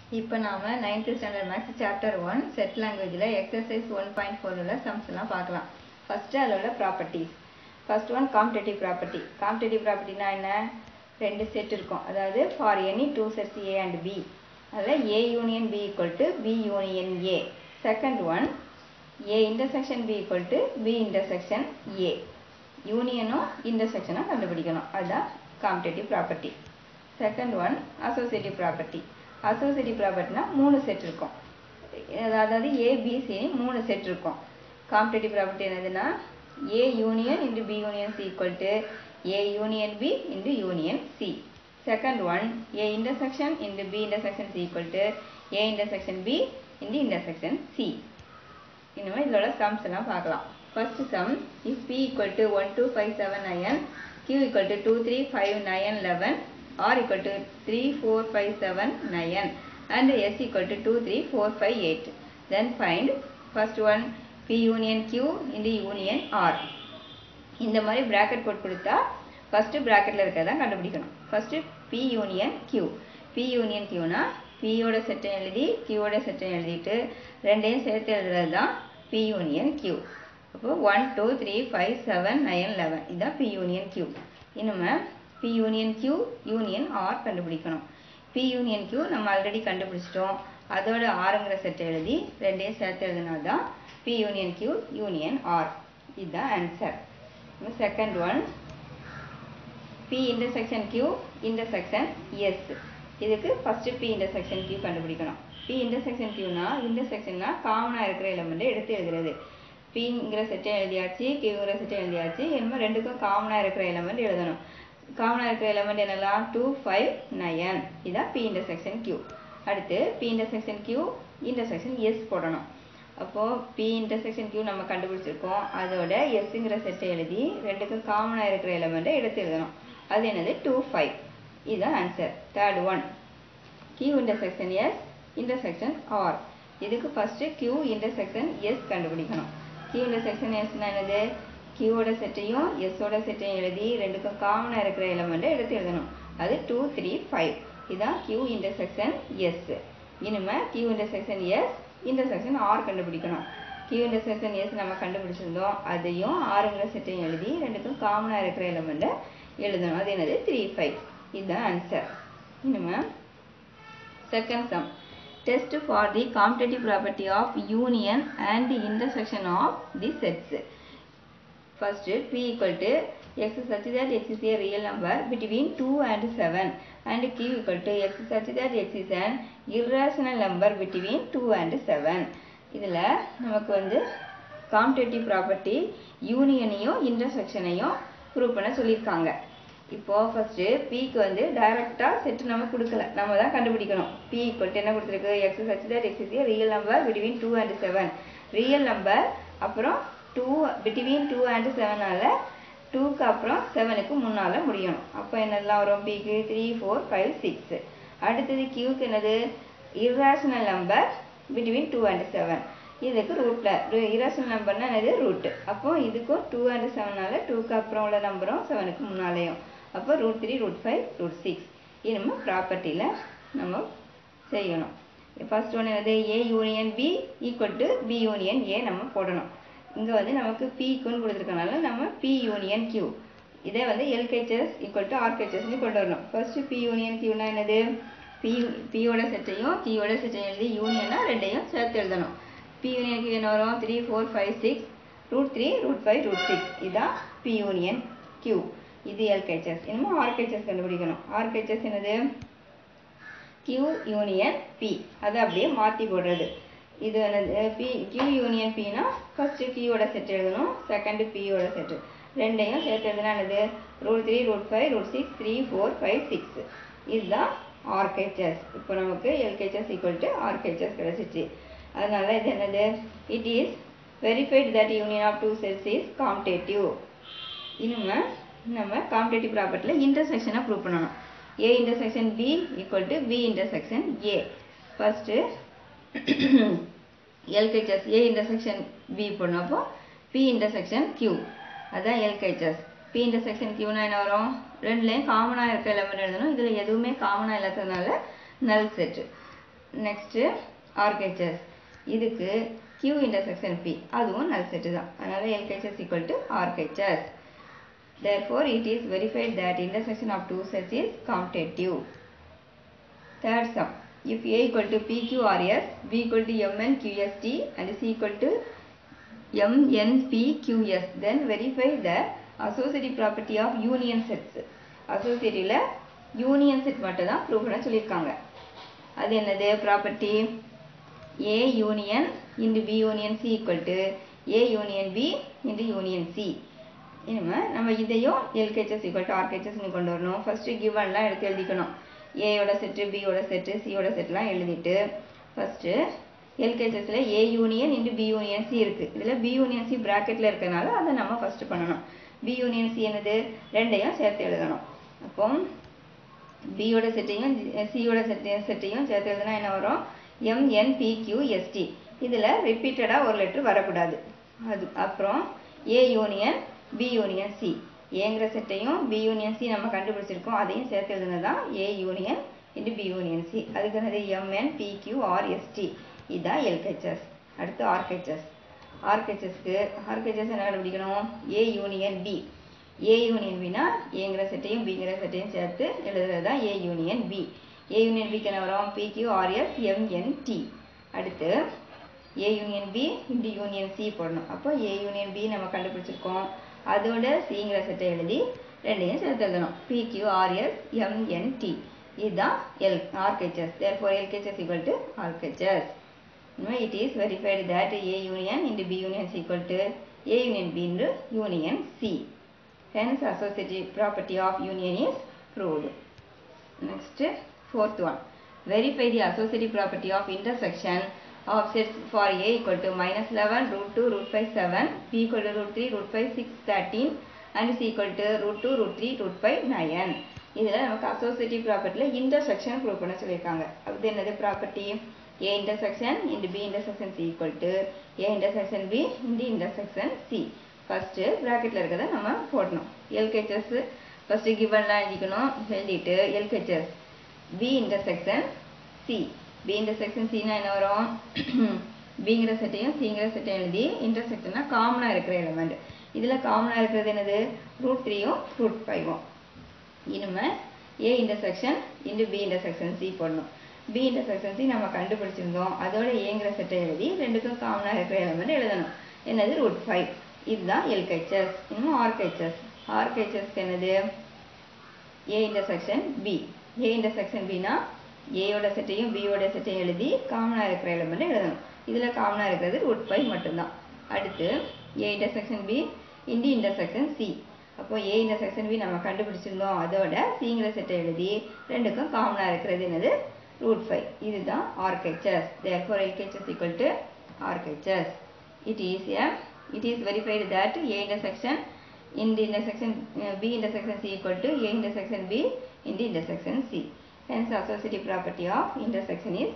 இப்போ நாம் ninth standard maths chapter one set லாங்குவேஜில் எக்ஸசைஸ் ஒன் பாயிண்ட் ஃபோர் உள்ள சம்ஸ் எல்லாம் பார்க்கலாம் ஃபஸ்ட்டு அதில் உள்ள properties first one commutative property commutative ப்ராப்பர்ட்டினா என்ன ரெண்டு செட் இருக்கும் அதாவது for any two sets A and B அதில் A union B equal to B union A second one A intersection B equal to B intersection A யூனியனும் இன்டர்செக்ஷனும் கண்டுபிடிக்கணும் அதுதான் commutative property second one associative property associative ப்ராப்பர்ட்டினா மூணு set இருக்கும் அதாவது ABC மூணு set இருக்கும் காம்படேட்டிவ் ப்ராப்பர்ட்டி என்னதுன்னா A union into B union C equal to A union B into union C second one A intersection into B intersection C equal to A intersection B into intersection C இனிமேல் இதோட sums எல்லாம் பார்க்கலாம் first sum if P equal to one two five seven nine Q equal to two three five nine eleven R equal to three four five seven nine and S equal to two three four five eight then find first one P union Q into union R இந்த மாதிரி bracket போட்டு கொடுத்தா first ப்ராக்கெட்டில் இருக்கிறதான் கண்டுபிடிக்கணும் first P union Q P union கியூனா பியோட செட்டை எழுதி கியூவோட செட்டை எழுதிட்டு ரெண்டையும் சேர்த்து எழுதுறது தான் பி யூனியன் கியூ அப்போ one two three five seven nine eleven இதுதான் பி யூனியன் கியூ இனிமே P union Q union R கண்டுபிடிக்கணும் பி யூனியன் கியூ நம்ம ஆல்ரெடி கண்டுபிடிச்சிட்டோம் அதோட ஆறுங்கிற செட்டை எழுதி ரெண்டையும் சேர்த்து எழுதினா தான் P union Q union R இதுதான் answer second one P intersection Q intersection S இதுக்கு ஃபஸ்ட்டு பி இன்டர்செக்ஷன் கியூ கண்டுபிடிக்கணும் பி இன்டர்செக்ஷன் கியூனா இன்டர்செக்ஷன்னா காமனாக இருக்கிற எலமெண்ட்டை எடுத்து எழுதுறது பிங்கிற செட்டை எழுதியாச்சு கியூங்கிற செட்டை எழுதியாச்சு இனிமேல் ரெண்டுக்கும் காமனாக இருக்கிற எலமெண்ட் எழுதணும் காமனாக இருக்கிற எலமெண்ட் என்னெல்லாம் டூ ஃபைவ் நயன் இதான் பி இன்டர்செக்ஷன் கியூ அடுத்து P intersection Q intersection S போடணும் அப்போது பி இன்டர்செக்ஷன் கியூ நம்ம கண்டுபிடிச்சிருக்கோம் அதோட எஸ்ஸுங்கிற செட்டை எழுதி ரெண்டுக்கும் காமனாக இருக்கிற எலமெண்ட்டை எடுத்து எழுதணும் அது என்னது டூ ஃபைவ் இதுதான் answer third one Q intersection S intersection R இதுக்கு ஃபஸ்ட்டு கியூ இன்டர்செக்ஷன் எஸ் கண்டுபிடிக்கணும் கியூ இன்டர்செக்ஷன் எஸ்னா என்னது கியூவோட செட்டையும் எஸ்ஸோட செட்டையும் எழுதி ரெண்டுக்கும் காமனாக இருக்கிற எலமெண்ட்டை எடுத்து எழுதணும் அது டூ த்ரீ ஃபைவ் இதுதான் கியூ இன்டர்செக்ஷன் எஸ் இனிமேல் Q intersection S intersection R கண்டுபிடிக்கணும் கியூ இன்டர்செக்ஷன் எஸ் நம்ம கண்டுபிடிச்சிருந்தோம் அதையும் ஆறுங்கிற செட்டையும் எழுதி ரெண்டுக்கும் காமனாக இருக்கிற எலமெண்ட்டை எழுதணும் அது என்னது த்ரீ ஃபைவ் இதுதான் ஆன்சர் இனிமேல் second sum test for the commutative property of union and the intersection of the sets. First, p equal to x such that x is a real number between 2 and 7 and q equal to x such that x is an irrational number between 2 and 7. இதில் நமக்கு வந்து commutative property யூனியனையும் இன்டர்செக்ஷனையும் prove பண்ண சொல்லியிருக்காங்க இப்போ first பிக்கு வந்து டைரக்டா செட் நம்ம கொடுக்கல நம்ம தான் கண்டுபிடிக்கணும் பி ஈக்குவல் என்ன கொடுத்துருக்கு X such that X is real number between two and seven real number அப்புறம் டூ பிட்வீன் டூ அண்ட் செவனால டூக்கு அப்புறம் செவனுக்கு முன்னால் முடியணும் அப்போ என்னெல்லாம் வரும் பிக்கு த்ரீ ஃபோர் ஃபைவ் சிக்ஸ் அடுத்தது கியூக்கு என்னது irrational number between two and seven இதுக்கு ரூட்டில் இரேஷனல் நம்பர்னா என்னது ரூட்டு அப்போ இதுக்கும் டூ அண்ட் செவனால டூக்கு அப்புறம் உள்ள நம்பரும் செவனுக்கு முன்னாலேயும் அப்போ root three root five root six இனிமேல் ப்ராப்பர்ட்டியில் நம்ம செய்யணும் ஃபர்ஸ்ட் ஒன்று என்னது A union B equal to B union A நம்ம போடணும் இங்கே வந்து நமக்கு பிக்குன்னு கொடுத்துருக்கனால நம்ம பி யூனியன் கியூ இதே வந்து எல்கேச்சஸ் ஈக்குவல் டு ஆர்கேச்சஸ்னு கொண்டு வரணும் ஃபர்ஸ்ட் பி யூனியன் கியூனா என்னது பி பியோட செட்டையும் கியூவோட செட்டையும் எழுதி யூனியனா ரெண்டையும் சேர்த்து எழுதணும் பி யூனியன் கியூ என்ன வரும் three four five six root three root five root six இதுதான் பி யூனியன் கியூ இது எல்கேச்சஸ் இனிமேல் ஆர்கேச்சஸ் கண்டுபிடிக்கணும் ஆர்கேச்சஸ் என்னது கியூ யூனியன் பி அதை அப்படியே மாற்றி போடுறது இது என்னது பி கியூ யூனியன் பினா ஃபஸ்ட்டு கியூவோட செட் எழுதணும் செகண்டு பியோட செட்டு ரெண்டையும் சேர்த்து எழுதுனா என்னது root three root five root six three four five six இதுதான் ஆர்கேச்சஸ் இப்போ நமக்கு எல்கேச்சஸ் ஈக்குவல் டு ஆர்கேச்சஸ் கிடச்சிச்சு அதனால இது என்னது it is verified that union of two sets is commutative இனிமே நம்ம காம்படேட்டிவ் ப்ராப்பர்ட்டியில் இன்டர்செக்ஷனை ப்ரூவ் பண்ணணும் A intersection B equal to B intersection A first LHS A intersection B பண்ணப்போ பி இன்டர்செக்ஷன் கியூ அதான் எல்கேச்சஸ் பி இன்டர்செக்ஷன் கியூனா என்ன வரும் ரெண்டுலேயும் காமனாக இருக்க எலமெண்ட் எழுதணும் இதில் எதுவுமே காமனாக இல்லாததுனால நல் செட்டு நெக்ஸ்ட்டு ஆர்கேச்சஸ் இதுக்கு Q இன்டர்செக்ஷன் P அதுவும் நல் செட்டு தான் அதனால் LHS equal to RHS therefore it is verified that intersection of two sets is commutative third sum if A equal to PQRS B equal to MNQST and C equal to MNPQS then verify the associative property of union sets associative union set மட்டும் தான் prove பண்ண சொல்லியிருக்காங்க அது என்னது property A union into B union C equal to A union B into union C இனிமேல் நம்ம இதையும் எல்கேச்சஸ் equal to ஆர்கேச்சஸ்னு கொண்டு வரணும் ஃபஸ்ட்டு கிவன்லாம் எடுத்து எழுதிக்கணும் ஏயோட செட்டு பியோட செட்டு சியோட செட்லாம் எழுதிட்டு ஃபஸ்ட்டு எல்கேச்சஸில் A union into B union C இருக்குது இதில் பி யூனியன் சி ப்ராக்கெட்டில் இருக்கனால அதை நம்ம ஃபஸ்ட்டு பண்ணணும் பி யூனியன் சி என்னது ரெண்டையும் சேர்த்து எழுதணும் அப்போ பியோட செட்டையும் சியோட செட்டையும் செட்டையும் சேர்த்து எழுதுனா என்ன வரும் எம்என்பிக்யூஎஸ்டி இதில் ரிப்பீட்டடாக ஒரு லெட்ரு வரக்கூடாது அது அப்புறம் A union B union C ஏங்கிற செட்டையும் பி யூனியன் சி நம்ம கண்டுபிடிச்சிருக்கோம் அதையும் சேர்த்து எழுதுனது தான் A union into B union C அதுக்கு என்னது எம்என் பிக்யூ ஆர்எஸ்டி இதுதான் எல்கேச்சஸ் அடுத்து ஆர்கேச்சஸ் ஆர்கேச்சஸ்க்கு ஆர்கேச்சஸ் என்ன கண்டுபிடிக்கணும் A union B A union பினா ஏங்கிற செட்டையும் பிங்கிற செட்டையும் சேர்த்து எழுதுறது தான் A union B A union பிக்கு என்ன வரும் பிக்யூ ஆர்எஸ் எம்என்டி அடுத்து A union B into union C போடணும் அப்போ ஏ யூனியன் பி நம்ம கண்டுபிடிச்சிருக்கோம் அதோட சிங்கிற செட்டை எழுதி ரெண்டையும் சேர்த்து எழுதணும் பிக்யூ ஆர்எஸ் எம்என்டி இதுதான் L RHS therefore LHS equal to RHS it is verified that A union into B union equal to A union B into union C hence associative property of union is proved next fourth one verify the associative property of intersection of sets for a equal to minus 11 root 2 root 5 7 b equal to root 3 root 5 6 13 and c equal to root 2 root 3 root 5 9 இதில் நமக்கு associative ப்ராப்பர்ட்டியில் intersection prove பண்ண சொல்லியிருக்காங்க அது என்னது property A intersection into B intersection C equal to A intersection B into intersection C first ப்ராக்கெட்டில் இருக்கிறத நம்ம போடணும் எல்கேச்சஸ் ஃபஸ்ட்டு கிவன்லாம் எழுதிக்கணும் எழுதிட்டு LHS B intersection C B intersection சினா என்ன வரும் பிங்கிற செட்டையும் சிங்கிற செட்டையும் எழுதி இன்டர்செக்ஷன்னா காமனாக இருக்கிற எலிமெண்ட் இதில் காமனாக இருக்கிறது என்னது ரூட் த்ரீயும் ரூட் ஃபைவும் இனிமேல் A intersection into B intersection C போடணும் பி இன்டர்செக்ஷன் சி நம்ம கண்டுபிடிச்சிருந்தோம் அதோட ஏங்கிற செட்டை எழுதி ரெண்டுக்கும் காமனாக இருக்கிற எலிமெண்ட் எழுதணும் என்னது ரூட் ஃபைவ் இதுதான் எல்கைச்சஸ் இன்னும் ஆர்கைச்சஸ் ஆர்கைச்சஸ்க்கு என்னது A intersection B A intersection பினா ஏயோட செட்டையும் பியோட செட்டையும் எழுதி காமனாக இருக்கிற எலிமெண்ட் எழுதணும் இதில் காமனாக இருக்கிறது ரூட் ஃபைவ் மட்டும்தான் அடுத்து A intersection B into intersection C அப்போ ஏ இன்டர்செக்ஷன் பி நம்ம கண்டுபிடிச்சிருந்தோம் அதோட சிங்கிற செட்டை எழுதி ரெண்டுக்கும் காமனாக இருக்கிறது என்னது ரூட் ஃபைவ் இதுதான் RHS therefore LHS equal to RHS it is a it is verified that A intersection in the intersection uh, B intersection C equal to A intersection B in the intersection C. Hence associative property of intersection is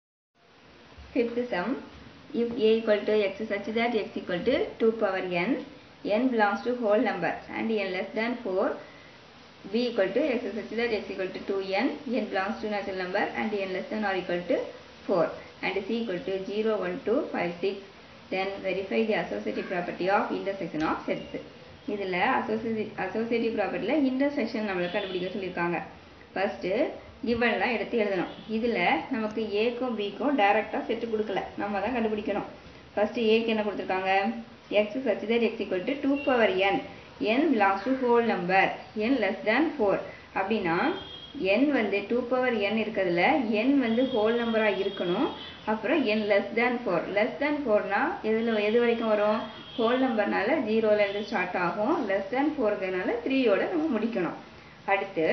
fifth sum. If A equal to x such that x equal to 2 power n, n belongs to whole number and n less than 4, B equal to x such that x equal to 2n, n belongs to natural number and n less than or equal to 4 and C equal to 0, 1, 2, 5, 6 then verify the associative property of intersection of sets இதில் associative associative ப்ராப்பர்ட்டியில் intersection நம்மளுக்கு கண்டுபிடிக்க சொல்லியிருக்காங்க first கிவன்லாம் எடுத்து எழுதணும் இதில் நமக்கு ஏக்கும் பிக்கும் டைரெக்டாக செட்டு கொடுக்கல நம்ம தான் கண்டுபிடிக்கணும் ஃபஸ்ட்டு ஏக்கு என்ன கொடுத்துருக்காங்க x such that x equal to two power n n belongs to whole number n less than four அப்படின்னா என் வந்து டூ பவர் என் இருக்கிறதுல என் வந்து ஹோல் நம்பராக இருக்கணும் அப்புறம் n less than four less than ஃபோர்னா எதில் எது வரைக்கும் வரும் ஹோல் நம்பர்னால ஜீரோலேருந்து ஸ்டார்ட் ஆகும் லெஸ் தேன் ஃபோருங்கிறதுனால த்ரீயோட நம்ம முடிக்கணும் அடுத்து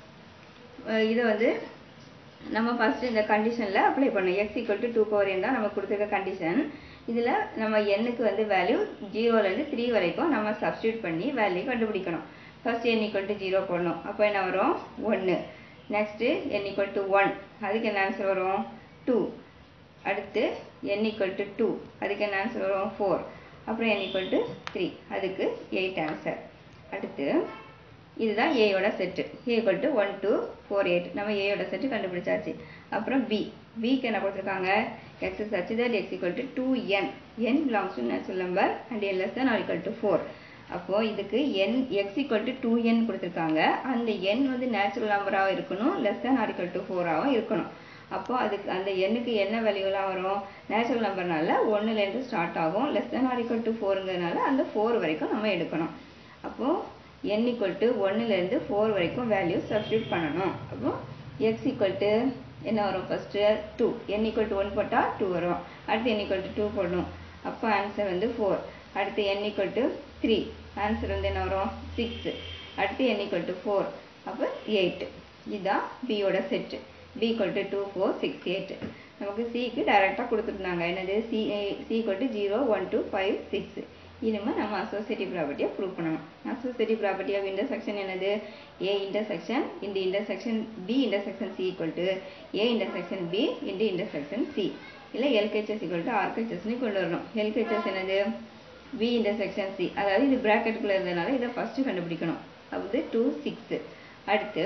இதை வந்து நம்ம ஃபஸ்ட்டு இந்த கண்டிஷனில் அப்ளை பண்ணணும் x equal to two power n தான் நம்ம கொடுத்துருக்க கண்டிஷன் இதில் நம்ம எண்ணுக்கு வந்து வேல்யூ ஜீரோலேருந்து த்ரீ வரைக்கும் நம்ம சப்ஸ்டியூட் பண்ணி வேல்யூ கண்டுபிடிக்கணும் first n equal to zero போடணும் அப்போ என்ன வரும் ஒன்று next n equal to one அதுக்கு என்ன ஆன்சர் வரும் டூ அடுத்து என் ஈக்குவல் டு டூ அதுக்கு என்ன ஆன்சர் வரும் ஃபோர் அப்புறம் என் ஈக்குவல் டு த்ரீ அதுக்கு எயிட் ஆன்சர் அடுத்து இதுதான் ஏயோட set A equal to one two four eight நம்ம ஏயோட செட்டு கண்டுபிடிச்சாச்சு அப்புறம் பி பிக்கு என்ன கொடுத்துருக்காங்க x such that x equal to two n n belongs to natural number and n less than or equal to four அப்போது இதுக்கு n x equal to two n கொடுத்துருக்காங்க அந்த என் வந்து நேச்சுரல் நம்பராகவும் இருக்கணும் less than or equal to ஃபோராகவும் இருக்கணும் அப்போது அதுக்கு அந்த எண்ணுக்கு என்ன வேல்யூலாம் வரும் நேச்சுரல் நம்பர்னால ஒன்றுலேருந்து ஸ்டார்ட் ஆகும் less than or equal to ஃபோருங்கிறதுனால அந்த ஃபோர் வரைக்கும் நம்ம எடுக்கணும் அப்போது என் ஈக்குவல் டு ஒன்றுலேருந்து ஃபோர் வரைக்கும் வேல்யூ சப்ஸ்டியூட் பண்ணணும் அப்போ எக்ஸ் ஈக்குவல் டு என்ன வரும் first two n equal to one போட்டால் டூ வரும் அடுத்து என் ஈக்குவல் டு டூ போடணும் அப்போ ஆன்சர் வந்து ஃபோர் அடுத்து n equal to three answer வந்து என்ன வரும் சிக்ஸ் அடுத்து என் ஈக்குவல் டு ஃபோர் அப்போ எயிட் இதுதான் பியோட set B equal to two four six eight நமக்கு சிக்கு டைரெக்டாக கொடுத்துருந்தாங்க என்னது C C equal to zero one two five six இனிமேல் நம்ம அசோசியேட்டிவ் ப்ராப்பர்ட்டியை ப்ரூவ் பண்ணணும் அசோசியேட்டிவ் ப்ராப்பர்ட்டி ஆஃப் இன்டர்செக்ஷன் என்னது ஏ இன்டர்செக்ஷன் இந்த intersection B intersection C equal to A intersection B இந்த இன்டர்செக்ஷன் சி இல்லை எல்கேச்சஸ் ஈக்குவல் டு ஆர்கேச்சஸ்னு கொண்டு வரணும் எல்கேச்சஸ் என்னது பி இன்டர்செக்ஷன் சி அதாவது இது ப்ராக்கெட்டுக்குள்ளே இருந்ததுனால இதை ஃபஸ்ட்டு கண்டுபிடிக்கணும் அது டூ சிக்ஸு அடுத்து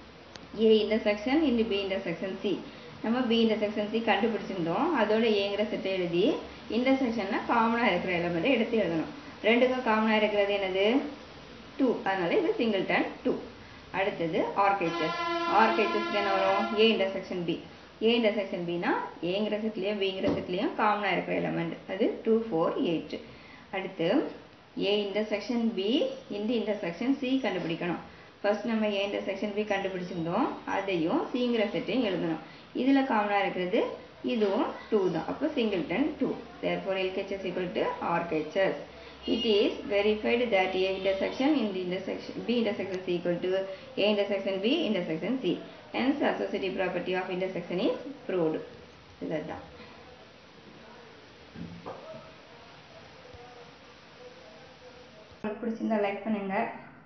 ஏ இன்டர்செக்ஷன் இந்த பி இன்டர்செக்ஷன் சி நம்ம பி இன்டர்செக்ஷன் சி கண்டுபிடிச்சிருந்தோம் அதோட ஏங்கிற செட்டை எழுதி இன்டர்செக்ஷன்னா காமனாக இருக்கிற எலமெண்ட்டை எடுத்து எழுதணும் ரெண்டுக்கும் காமனாக இருக்கிறது என்னது டூ அதனால இது சிங்கிள் டன் டூ அடுத்தது ஆர்கேச்சஸ் ஆர்கேச்சஸ்க்கு என்ன வரும் A intersection B A intersection பினா ஏங்கிற செட்லேயும் பிங்கிற செட்லேயும் காமனாக இருக்கிற எலமெண்ட் அது டூ ஃபோர் எயிட் அடுத்து ஏ இன்டர்செக்ஷன் பி இந்த இன்டர்செக்ஷன் சி கண்டுபிடிக்கணும் ஃபர்ஸ்ட் நம்ம ஏ இன்டர்செக்ஷன் பி கண்டுபிடிச்சிருந்தோம் அதையும் சிங்கிற செட்டையும் எழுதணும் இதில் காமனாக இருக்கிறது இதுவும் டூ தான் அப்போ singleton two therefore LHS equal to RHS it is verified that A intersection in the intersection B intersection C equal to A intersection B intersection C hence associative property of intersection is proved இதுதான் உங்களுக்கு பிடிச்சிருந்தா like பண்ணுங்க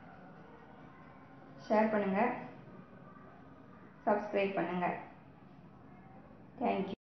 share பண்ணுங்க subscribe பண்ணுங்க thank you